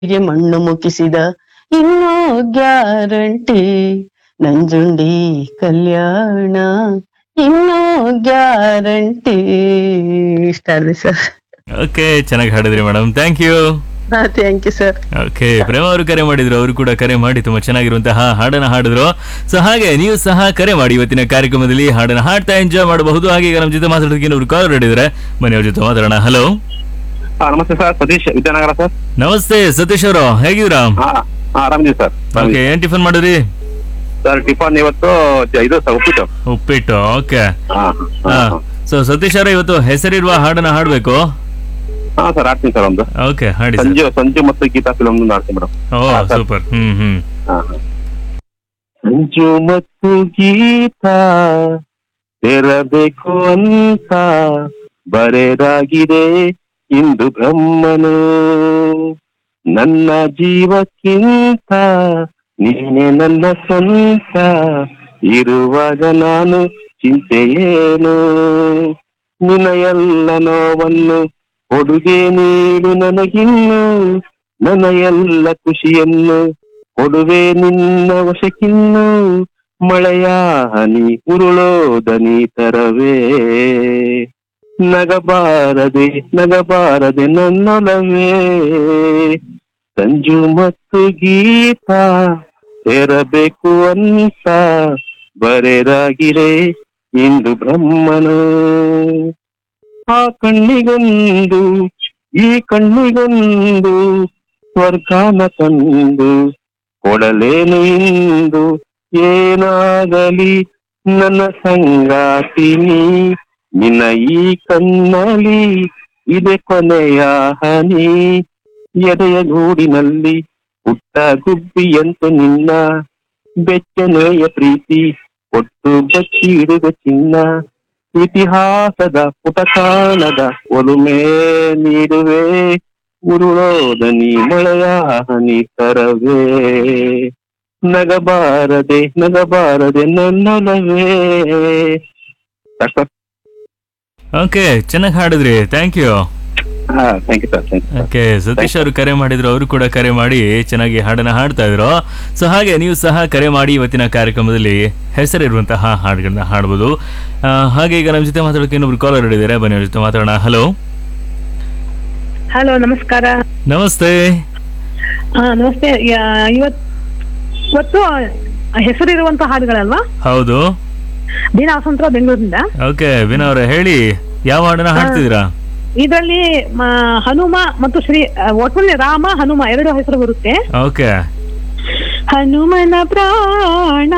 ಗೆ ಮಣ್ಣು ಮುಗಿಸಿದ ಇನ್ನೋ ಗ್ಯಾರಂಟಿ ನಂಜುಂಡಿ ಕಲ್ಯಾಣ ಇನ್ನೋ ಗ್ಯಾರಂಟಿ ಇಷ್ಟ ಅಲ್ರಿ ಸರ್ ಓಕೆ ಚೆನ್ನಾಗಿ ಹಾಡಿದ್ರಿ madam thank you thank you sir okay Prema ಅವರು ಕರೆ ಮಾಡಿದ್ರು ಅವರು ಕೂಡ ಕರೆ ಮಾಡಿ ತುಂಬಾ ಚೆನ್ನಾಗಿರುವಂತಹ ಹಾಡನ್ನ ಹಾಡಿದ್ರು ಸೊ ಹಾಗೆ ನೀವು ಸಹ ಕರೆ ಮಾಡಿ ಇವತ್ತಿನ ಕಾರ್ಯಕ್ರಮದಲ್ಲಿ ಹಾಡನ್ನ ಹಾಡ್ತಾ ಎಂಜಾಯ್ ಮಾಡಬಹುದು ಹಾಗೆ ಈಗ ನಮ್ಮ ಜೊತೆ ಮಾತಾಡೋದಕ್ಕೆ ಇನ್ನೊಬ್ರು ಕಾಲ್ ಮಾಡಿದ್ರೆ ಮನೆಯವ್ರ ಜೊತೆ ಮಾತಾಡೋಣ ಹಲೋ ಹಾ ನಮಸ್ತೆ ಸರ್ ಸತೀಶ್ ವಿದ್ಯಾನಗರ ಸರ್ ನಮಸ್ತೆ ಸತೀಶ್ ಅವರು ಹೇಗಿದ್ದೀರಾ ಹಾ ಹಾ ಆರಾಮಿದ್ದೀವಿ ಸರ್ ಓಕೆ ಏನ್ ಟಿಫನ್ ಮಾಡಿದ್ರಿ ಸರ್ ಟಿಫನ್ ಇವತ್ತು ಜ- ಇದು ಸರ್ ಉಪ್ಪಿಟ್ಟು ಉಪ್ಪಿಟ್ಟು ಓಕೆ ಹಾ ಹಾ ಹಾ ಸೊ ಸತೀಶ್ ಅವರೇ ಇವತ್ತು ಹೆಸರಿರುವ ಹಾಡನ್ನ ಹಾಡ್ಬೇಕು ಹಾ ಸರ್ ಆಡ್ತೀನಿ ಸರ್ ಒಂದು ಓಕೆ ಹಾಡಿ ಸರ್ ಸಂಜು ಸಂಜು ಮತ್ತು ಗೀತಾ ಫಿಲಮ್ ಆಡ್ತೀನಿ ಮೇಡಮ್ ಓ ಹಾ, ಸರ್. ಸೂಪರ್ ಹ್ಮ್ ಹ್ಮ್ ಹಾ ಹಾ. ಸಂಜು ಮತ್ತು ಗೀತಾ ತೆರಬೇಕು ಅಂತ ಬರೆದಾಗಿದೆ ಇಂದು ಬ್ರಹ್ಮನು ನನ್ನ ಜೀವಕ್ಕಿಂತ ನೀನೆ ನನ್ನ ಸ್ವಂತ ಇರುವಾಗ ನಾನು ಚಿಂತೆ ಏನು ನಿನ್ನ ಎಲ್ಲ ನೋವನ್ನು ಕೊಡುಗೆ ನೀಡು ನನಗಿನ್ನು ನನ್ನ ಎಲ್ಲ ಖುಷಿಯನ್ನು ಕೊಡುವೆ ನಿನ್ನ ವಶಕ್ಕಿನ್ನು ಮಳೆಯ ಹನಿ ಉರುಳೋದನಿ ತರವೇ ನಗಬಾರದೆ ನಗಬಾರದೆ ನನ್ನೊಲವೇ ಸಂಜು ಮತ್ತು ಗೀತಾ ಸೇರಬೇಕು ಅಂತ ಬರೆದಾಗಿರೆ ಇಂದು ಬ್ರಹ್ಮನು ಆ ಕಣ್ಣಿಗೊಂದು ಈ ಕಣ್ಣಿಗೊಂದು ಸ್ವರ್ಗಾನ ತಂದು ಕೊಡಲೇನು ಇಂದು ಏನಾಗಲಿ ನನ್ನ ಸಂಗಾತಿನಿ ನಿನ್ನ ಈ ಕಣ್ಣಲ್ಲಿ ಇದೆ ಕೊನೆಯ ಹನಿ ಎದೆಯ ಗೂಡಿನಲ್ಲಿ ಪುಟ್ಟ ಗುಬ್ಬಿಯಂತೆ ನಿನ್ನ ಬೆಚ್ಚನೆಯ ಪ್ರೀತಿ ಒಟ್ಟು ಬಚ್ಚಿ ಇಡುವ ಚಿನ್ನ ಇತಿಹಾಸದ ಪುಟ ಕಾಣದ ಒಲುಮೆ ನೀಡುವೆ ಉರುಳೋದನಿ ಮಳೆಯ ಹನಿ ತರವೇ ನಗಬಾರದೆ ನಗಬಾರದೆ ನನ್ನೊಲವೇ ಸಾಕ್ ಸರ್? ಓಕೆ ಚೆನ್ನಾಗಿ ಹಾಡಿದ್ರಿ ಥ್ಯಾಂಕ್ ಯು ಹಾ thank you sir thank you okay Satish ಅವರು ಕರೆ ಮಾಡಿದ್ರು ಅವರು ಕೂಡ ಕರೆ ಮಾಡಿ ಚೆನ್ನಾಗಿ ಹಾಡನ್ನ ಹಾಡ್ತಾ ಇದ್ರು ಸೊ ಹಾಗೆ ನೀವು ಸಹ ಕರೆ ಮಾಡಿ ಇವತ್ತಿನ ಕಾರ್ಯಕ್ರಮದಲ್ಲಿ ಹೆಸರಿರುವಂತಹ ಹಾಡುಗಳನ್ನ ಹಾಡ್ಬೋದು ಆ, ಹಾಗೆ ಈಗ ನಮ್ಮ ಜೊತೆ ಮಾತಾಡೋಕೆ ಇನ್ನೊಬ್ರು ಕಾಲರ್ ಹಿಡಿದಾರೆ ಬನ್ನಿ ಅವ್ರ ಜೊತೆ ಮಾತಾಡೋಣ ಹಲೋ ಹಲೋ ನಮಸ್ಕಾರ ನಮಸ್ತೆ ಹಾ ನಮಸ್ತೆ ಯಾ- ಇವತ್ ಇವತ್ತು ಹೆಸರಿರುವಂತ ಹಾಡುಗಳಲ್ವಾ ಹೌದು ದಿನ ವಸಂತರ ಬೆಂಗಳೂರಿಂದ ಓಕೆ ವಿನಾ ಅವರೇ ಹೇಳಿ ಯಾವ ಹಾಡನ್ನ ಹಾಡ್ತಿದ್ದೀರಾ ಇದರಲ್ಲಿ ಮ- ಹನುಮ ಮತ್ತು ಶ್ರೀ ಆ, ಒಟ್ಟಲ್ಲಿ ರಾಮ ಹನುಮ ಎರಡು ಹೆಸರು ಬರುತ್ತೆ ಓಕೆ ಹನುಮನ ಪ್ರಾಣ